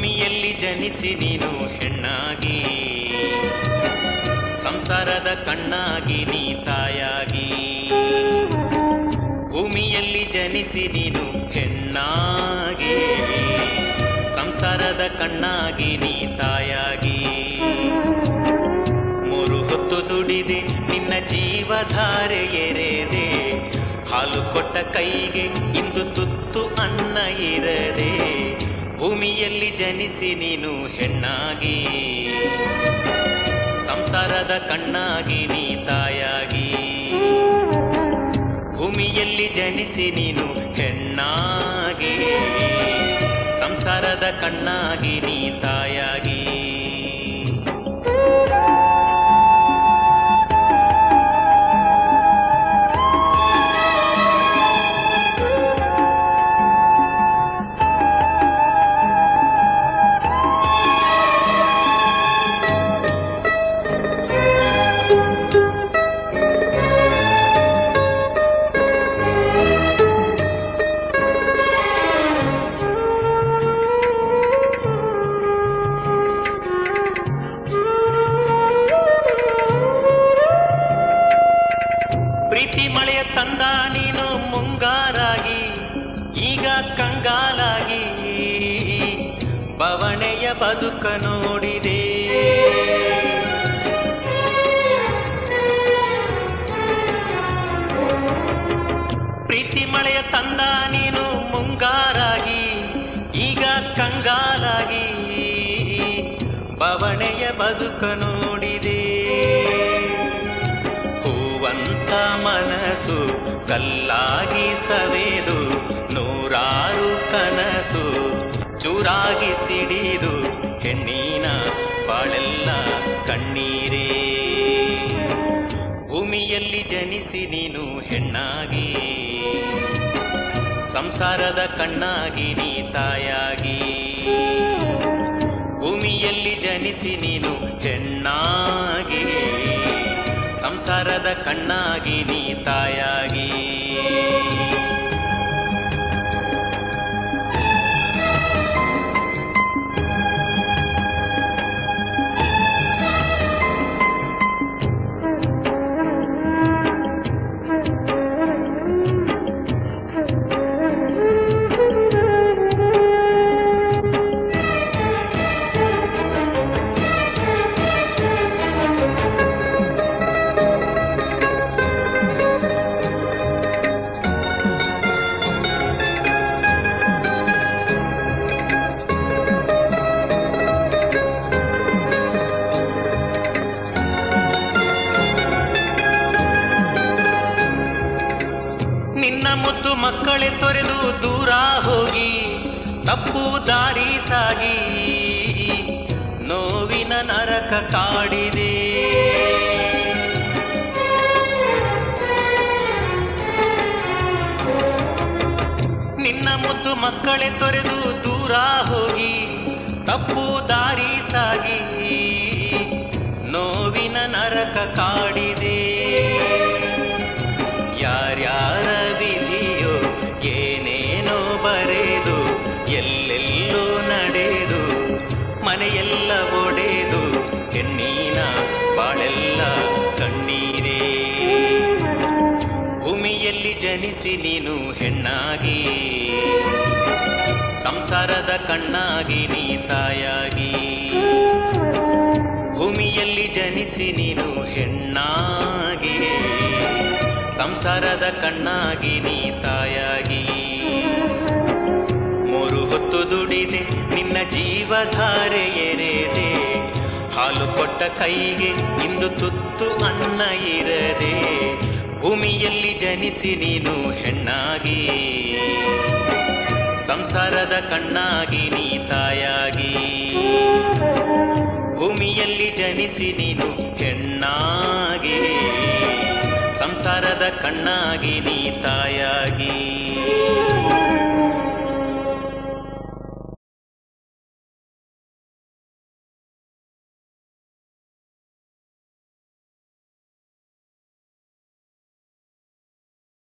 ಭೂಮಿಯಲ್ಲಿ ಜನಿಸಿ ನೀನು ಹೆಣ್ಣಾಗಿ ಸಂಸಾರದ ಕಣ್ಣಾಗಿ ನೀ ತಾಯಾಗಿ ಭೂಮಿಯಲ್ಲಿ ಜನಿಸಿ ನೀನು ಹೆಣ್ಣಾಗಿ ಸಂಸಾರದ ಕಣ್ಣಾಗಿ ನೀ ತಾಯಾಗಿ ಮೂರು ಹೊತ್ತು ದುಡಿದೆ ನಿನ್ನ ಜೀವಧಾರೆ ಎರೆದೆ ಹಾಲು ಕೊಟ್ಟ ಕೈಗೆ ಇಂದು ತುತ್ತು ಅನ್ನ ಇರದೆ ಭೂಮಿಯಲ್ಲಿ ಜನಿಸಿ ನೀನು ಹೆಣ್ಣಾಗಿ ಸಂಸಾರದ ಕಣ್ಣಾಗಿ ನೀ ತಾಯಾಗಿ ಭೂಮಿಯಲ್ಲಿ ಜನಿಸಿ ನೀನು ಹೆಣ್ಣಾಗಿ ಸಂಸಾರದ ಕಣ್ಣಾಗಿ ನೀ ತಾಯಾಗಿ ಪ್ರೀತಿ ಮಳೆಯ ತಂದ ನೀನು ಮುಂಗಾರಾಗಿ ಈಗ ಕಂಗಾಲಾಗಿ ಬವಣೆಯ ಬದುಕ ನೋಡಿದೆ ಪ್ರೀತಿ ಮಳೆಯ ತಂದ ನೀನು ಮುಂಗಾರಾಗಿ ಈಗ ಕಂಗಾಲಾಗಿ ಬವಣೆಯ ಬದುಕ ನೋಡಿದೆ ಹೂವಂತ ಮನಸ್ಸು ಕಲ್ಲಾಗಿ ಸವೆದು ನೂರಾರು ಕನಸು ಚೂರಾಗಿ ಸಿಡಿದು ಹೆಣ್ಣಿನ ಬಾಳೆಲ್ಲ ಕಣ್ಣೀರೇ ಭೂಮಿಯಲ್ಲಿ ಜನಿಸಿ ನೀನು ಹೆಣ್ಣಾಗಿ ಸಂಸಾರದ ಕಣ್ಣಾಗಿ ನೀ ತಾಯಾಗಿ ಭೂಮಿಯಲ್ಲಿ ಜನಿಸಿ ನೀನು ಹೆಣ್ಣಾಗಿ ಸಂಸಾರದ ಕಣ್ಣಾಗಿ ನೀ ತಾಯಾಗಿ ನಿನ್ನ ಮುದ್ದು ಮಕ್ಕಳೇ ತೊರೆದು ದೂರ ಹೋಗಿ ತಪ್ಪು ದಾರಿ ಸಾಗಿ ನೋವಿನ ನರಕ ಕಾಡಿದೆ ನಿನ್ನ ಮುದ್ದು ಮಕ್ಕಳೇ ತೊರೆದು ದೂರ ಹೋಗಿ ತಪ್ಪು ದಾರಿ ಸಾಗಿ ನೋವಿನ ನರಕ ಕಾಡಿದೆ ಯಾರ್ಯಾರ ವಿಧಿಯೋ ಏನೇನೋ ಬರೆದು ಎಲ್ಲೆಲ್ಲೋ ನಡೆದು ಮನೆಯೆಲ್ಲ ಒಡೆದು ಹೆಣ್ಣಿನ ಬಾಳೆಲ್ಲ ಕಣ್ಣೀರೇ ಭೂಮಿಯಲ್ಲಿ ಜನಿಸಿ ನೀನು ಹೆಣ್ಣಾಗಿ ಸಂಸಾರದ ಕಣ್ಣಾಗಿ ನೀ ತಾಯಾಗಿ ಭೂಮಿಯಲ್ಲಿ ಜನಿಸಿ ನೀನು ಹೆಣ್ಣಾಗಿ ಸಂಸಾರದ ಕಣ್ಣಾಗಿ ನೀ ತಾಯಾಗಿ ಮೂರು ಹೊತ್ತು ದುಡಿದೆ ನಿನ್ನ ಜೀವಧಾರೆ ಎರೆದೆ ಹಾಲು ಕೊಟ್ಟ ಕೈಗೆ ಇಂದು ತುತ್ತು ಅನ್ನ ಇರದೆ ಭೂಮಿಯಲ್ಲಿ ಜನಿಸಿ ನೀನು ಹೆಣ್ಣಾಗಿ ಸಂಸಾರದ ಕಣ್ಣಾಗಿ ನೀ ತಾಯಾಗಿ ಭೂಮಿಯಲ್ಲಿ ಜನಿಸಿ ನೀನು ಹೆಣ್ಣಾಗಿ ಸಂಸಾರದ ಕಣ್ಣಾಗಿ ನೀ ತಾಯಾಗಿ